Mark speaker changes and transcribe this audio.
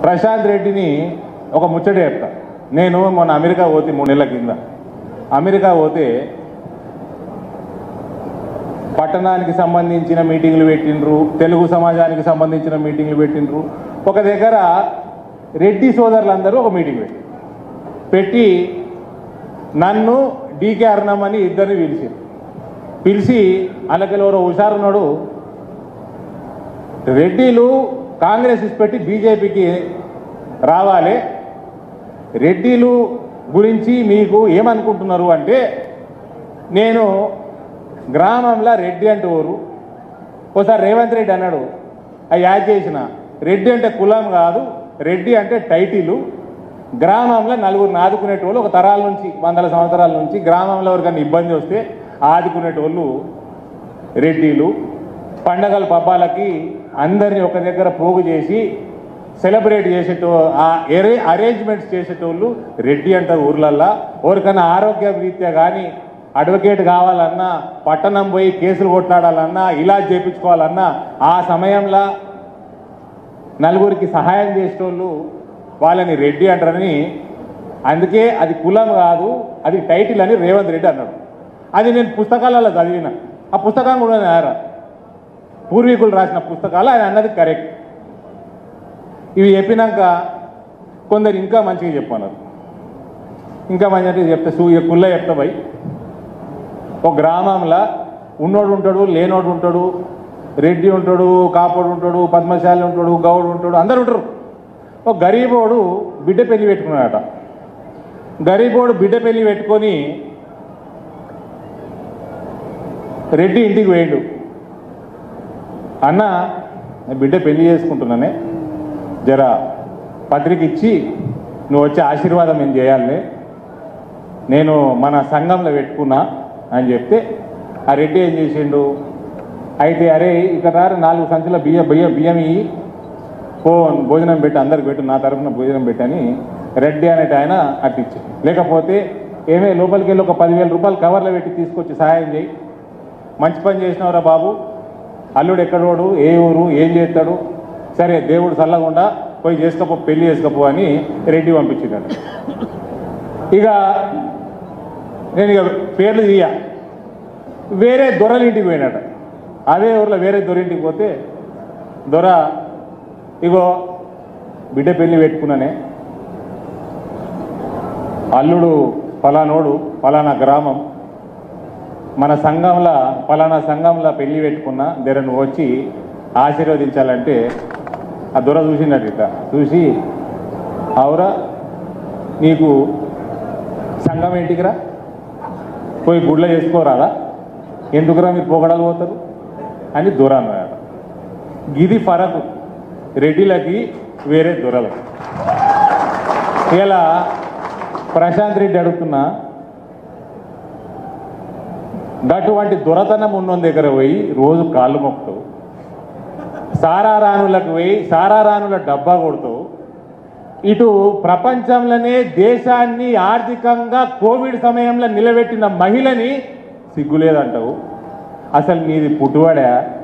Speaker 1: ప్రశాంత్ రెడ్డిని ఒక ముచ్చట చెప్తా నేను మొన్న అమెరికా పోతే మూడు నెలల కింద అమెరికా పోతే పట్టణానికి సంబంధించిన మీటింగ్లు పెట్టిండ్రు తెలుగు సమాజానికి సంబంధించిన మీటింగ్లు పెట్టిండ్రు ఒక దగ్గర రెడ్డి సోదరులందరూ ఒక మీటింగ్ పెట్టి పెట్టి నన్ను డీకే అరుణమని ఇద్దరిని పిలిచారు పిలిచి అలాగే ఎవరో హుషారున్నాడు రెడ్డిలు కాంగ్రెస్ పెట్టి బీజేపీకి రావాలి రెడ్డిలు గురించి మీకు ఏమనుకుంటున్నారు అంటే నేను గ్రామంలో రెడ్డి అంటే ఊరు ఒకసారి రేవంత్ రెడ్డి అన్నాడు అవి యాడ్ చేసిన రెడ్డి అంటే కులం కాదు రెడ్డి అంటే టైటిలు గ్రామంలో నలుగురిని ఆదుకునేటోళ్ళు ఒక తరాల నుంచి వందల సంవత్సరాల నుంచి గ్రామంలో ఎవరికైనా ఇబ్బంది వస్తే ఆదుకునేటోళ్ళు రెడ్డిలు పండగల పబ్బాలకి అందరినీ ఒక దగ్గర పోగు చేసి సెలబ్రేట్ చేసేటో ఆ ఎరే అరేంజ్మెంట్స్ చేసేటోళ్ళు రెడ్డి అంటారు ఊర్లల్లో ఎవరికైనా ఆరోగ్య రీత్యా కానీ అడ్వకేట్ కావాలన్నా పట్టణం పోయి కేసులు కొట్లాడాలన్నా ఇలా చేయించుకోవాలన్నా ఆ సమయంలో నలుగురికి సహాయం చేసేటోళ్ళు వాళ్ళని రెడ్డి అంటారని అందుకే అది కులం కాదు అది టైటిల్ అని రేవంత్ రెడ్డి అన్నాడు అది నేను పుస్తకాలలో చదివిన ఆ పుస్తకం కూడా నేర పూర్వీకులు రాసిన పుస్తకాలు ఆయన అన్నది కరెక్ట్ ఇవి చెప్పినాక కొందరు ఇంకా మంచిగా చెప్పన్నారు ఇంకా మంచిగా చెప్తే సూ కుల్ల చెప్తా పోయి ఒక గ్రామంలో ఉన్నోడు ఉంటాడు లేనోడు ఉంటాడు రెడ్డి ఉంటాడు కాపోడు ఉంటాడు పద్మశాలి ఉంటాడు గౌడు ఉంటాడు అందరు ఉంటారు ఒక గరీబోడు బిడ్డ పెళ్లి పెట్టుకున్నాడట గరీబోడు బిడ్డ పెళ్లి పెట్టుకొని రెడ్డి ఇంటికి పోయిండు అన్న నేను బిడ్డ పెళ్లి చేసుకుంటున్నానే జర పత్రిక ఇచ్చి నువ్వు వచ్చే ఆశీర్వాదం ఏం చేయాలి నేను మన సంఘంలో పెట్టుకున్నా అని చెప్తే ఆ రెడ్డి ఏం చేసిండు అయితే అరే ఇక్కడ రారు నాలుగు సంచుల బియ్య బియ్య బియ్యం ఇయ్యి పో భోజనం పెట్టి అందరికి పెట్టు నా తరఫున భోజనం పెట్టని రెడ్డి అనేట ఆయన అట్టించి లేకపోతే ఏమే లోపలికి వెళ్ళి ఒక పదివేల రూపాయలు కవర్లో పెట్టి తీసుకొచ్చి సహాయం చేయి మంచి పని చేసినవరా బాబు అల్లుడు ఎక్కడోడు ఏ ఊరు ఏం చేస్తాడు సరే దేవుడు చల్లకుండా పోయి చేసుకపో పెళ్లి చేసుకపో అని రెడ్డి పంపించిందట ఇక నేను ఇక పేర్లు తీయ వేరే దొరలింటికి పోయినట అదే ఊర్లో వేరే దొరింటికి పోతే దొర ఇగో బిడ్డ పెళ్లి పెట్టుకున్నానే అల్లుడు ఫలానోడు ఫలానా గ్రామం మన సంఘంలో ఫలానా సంఘంలో పెళ్లి పెట్టుకున్నా దగ్గర నువ్వు వచ్చి ఆశీర్వదించాలంటే ఆ దొర చూసినట్టు ఇట్లా చూసి అవురా నీకు సంఘం ఏంటికిరా పోయి గుడ్ల చేసుకోరాదా ఎందుకురా మీరు పొగడాలు పోతారు అని దొర అన్నాడు గిది ఫరకు రెడ్డిలకి వేరే దొరలకి ఇలా ప్రశాంత్ రెడ్డి అడుగుతున్నా అటువంటి దొరతనం ఉన్న దగ్గర పోయి రోజు కాళ్ళు మొక్కుతావు సారారానులకు పోయి సారారానుల డబ్బా కొడుతావు ఇటు ప్రపంచంలోనే దేశాన్ని ఆర్థికంగా కోవిడ్ సమయంలో నిలబెట్టిన మహిళని సిగ్గులేదంటావు అసలు నీది పుట్టుబడా